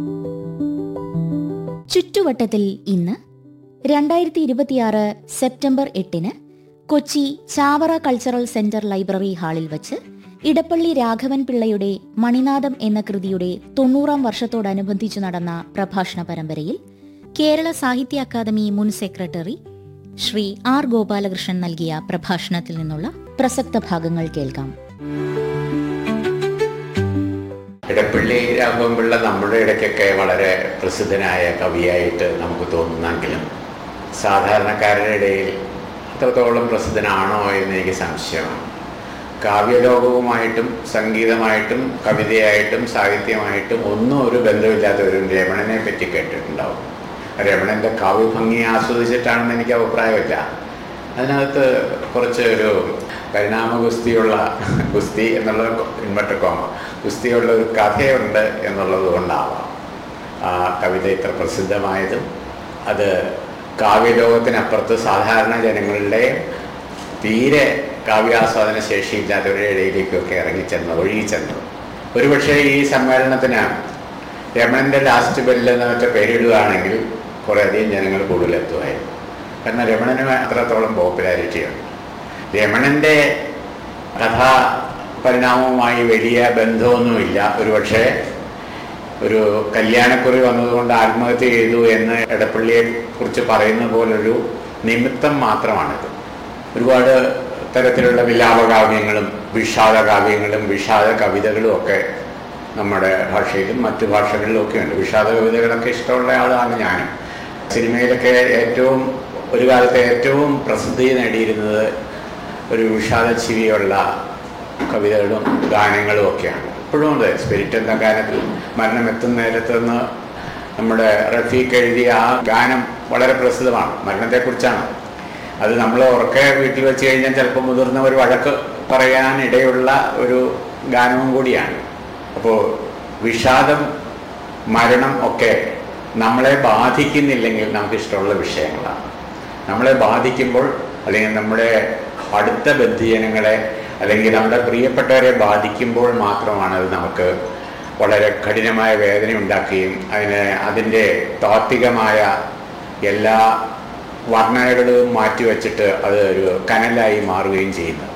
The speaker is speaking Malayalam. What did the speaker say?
ചുറ്റുവട്ടത്തിൽ ഇന്ന് രണ്ടായിരത്തി ഇരുപത്തിയാറ് സെപ്റ്റംബർ എട്ടിന് Kochi Chavara cultural centre library ഹാളിൽ വച്ച് ഇടപ്പള്ളി രാഘവൻ പിള്ളയുടെ മണിനാദം എന്ന കൃതിയുടെ തൊണ്ണൂറാം വർഷത്തോടനുബന്ധിച്ചു നടന്ന പ്രഭാഷണ പരമ്പരയിൽ കേരള സാഹിത്യ അക്കാദമി മുൻ സെക്രട്ടറി ശ്രീ ആർ ഗോപാലകൃഷ്ണൻ നൽകിയ പ്രഭാഷണത്തിൽ നിന്നുള്ള പ്രസക്ത ഭാഗങ്ങൾ കേൾക്കാം ഇടപ്പള്ളി രാഘവൻപിള്ള നമ്മുടെ ഇടയ്ക്കൊക്കെ വളരെ പ്രസിദ്ധനായ കവിയായിട്ട് നമുക്ക് തോന്നുന്നെങ്കിലും സാധാരണക്കാരുടെ ഇടയിൽ അത്രത്തോളം പ്രസിദ്ധനാണോ എന്ന് എനിക്ക് സംശയമാണ് കാവ്യലോകവുമായിട്ടും സംഗീതമായിട്ടും കവിതയായിട്ടും സാഹിത്യമായിട്ടും ഒന്നും ഒരു ബന്ധമില്ലാത്ത ഒരു രമണനെ പറ്റി കേട്ടിട്ടുണ്ടാവും രമണൻ്റെ കാവ്യഭംഗി ആസ്വദിച്ചിട്ടാണെന്ന് എനിക്ക് അഭിപ്രായമില്ല അതിനകത്ത് കുറച്ച് ഒരു പരിണാമ ഗുസ്തിയുള്ള ഗുസ്തി എന്നുള്ളത് ഇൻവെർട്ടർ കോമ ഗുസ്തിയുള്ള ഒരു കഥയുണ്ട് എന്നുള്ളത് കൊണ്ടാവാം ആ കവിത ഇത്ര പ്രസിദ്ധമായതും അത് കാവ്യലോകത്തിനപ്പുറത്ത് സാധാരണ ജനങ്ങളുടെ തീരെ കാവ്യാസ്വാദന ശേഷിയില്ലാത്തവരുടെ ഇടയിലേക്കൊക്കെ ഇറങ്ങിച്ചെന്നത് ഒഴുകിച്ചെന്നത് ഒരുപക്ഷെ ഈ സമ്മേളനത്തിന് രമണൻ്റെ ലാസ്റ്റ് ബെല്ല് എന്ന മറ്റേ പേരിടുകയാണെങ്കിൽ കുറേയധികം ജനങ്ങൾ കൂടുതലെത്തുമായിരുന്നു കാരണം രമണന് അത്രത്തോളം പോപ്പുലാരിറ്റിയുണ്ട് രമണൻ്റെ കഥാ പരിണാമവുമായി വലിയ ബന്ധമൊന്നുമില്ല ഒരുപക്ഷെ ഒരു കല്യാണക്കുറി വന്നതുകൊണ്ട് ആത്മഹത്യ ചെയ്തു എന്ന് എടപ്പള്ളിയെ കുറിച്ച് പറയുന്ന പോലൊരു നിമിത്തം മാത്രമാണിത് ഒരുപാട് തരത്തിലുള്ള വിലാപകാവ്യങ്ങളും വിഷാദ കാവ്യങ്ങളും വിഷാദ കവിതകളും ഒക്കെ നമ്മുടെ ഭാഷയിലും മറ്റു ഭാഷകളിലും ഒക്കെ ഉണ്ട് വിഷാദ കവിതകളൊക്കെ ഇഷ്ടമുള്ള ആളാണ് ഞാനും സിനിമയിലൊക്കെ ഏറ്റവും ഒരു കാലത്ത് ഏറ്റവും പ്രസിദ്ധി നേടിയിരുന്നത് ഒരു വിഷാദച്ചിരിയുള്ള കവിതകളും ഗാനങ്ങളും ഒക്കെയാണ് ഇപ്പോഴും ഉണ്ട് സ്പിരിറ്റ് എന്ന ഗാനത്തിൽ മരണം എത്തുന്ന നേരത്ത് നിന്ന് നമ്മുടെ റഫീഖ് എഴുതിയ ആ ഗാനം വളരെ പ്രസിദ്ധമാണ് മരണത്തെക്കുറിച്ചാണ് അത് നമ്മൾ ഉറക്കെ വീട്ടിൽ വെച്ച് കഴിഞ്ഞാൽ ചിലപ്പോൾ മുതിർന്ന ഒരു വഴക്ക് പറയാനിടയുള്ള ഒരു ഗാനവും കൂടിയാണ് അപ്പോൾ വിഷാദം മരണം ഒക്കെ നമ്മളെ ബാധിക്കുന്നില്ലെങ്കിൽ നമുക്ക് ഇഷ്ടമുള്ള വിഷയങ്ങളാണ് നമ്മളെ ബാധിക്കുമ്പോൾ അല്ലെങ്കിൽ നമ്മുടെ അടുത്ത ബന്ധുജനങ്ങളെ അല്ലെങ്കിൽ നമ്മുടെ പ്രിയപ്പെട്ടവരെ ബാധിക്കുമ്പോൾ മാത്രമാണ് അത് നമുക്ക് വളരെ കഠിനമായ വേദന ഉണ്ടാക്കുകയും അതിന് അതിൻ്റെ താത്വികമായ എല്ലാ വർണ്ണനകളും മാറ്റിവെച്ചിട്ട് അത് ഒരു കനലായി മാറുകയും ചെയ്യുന്നത്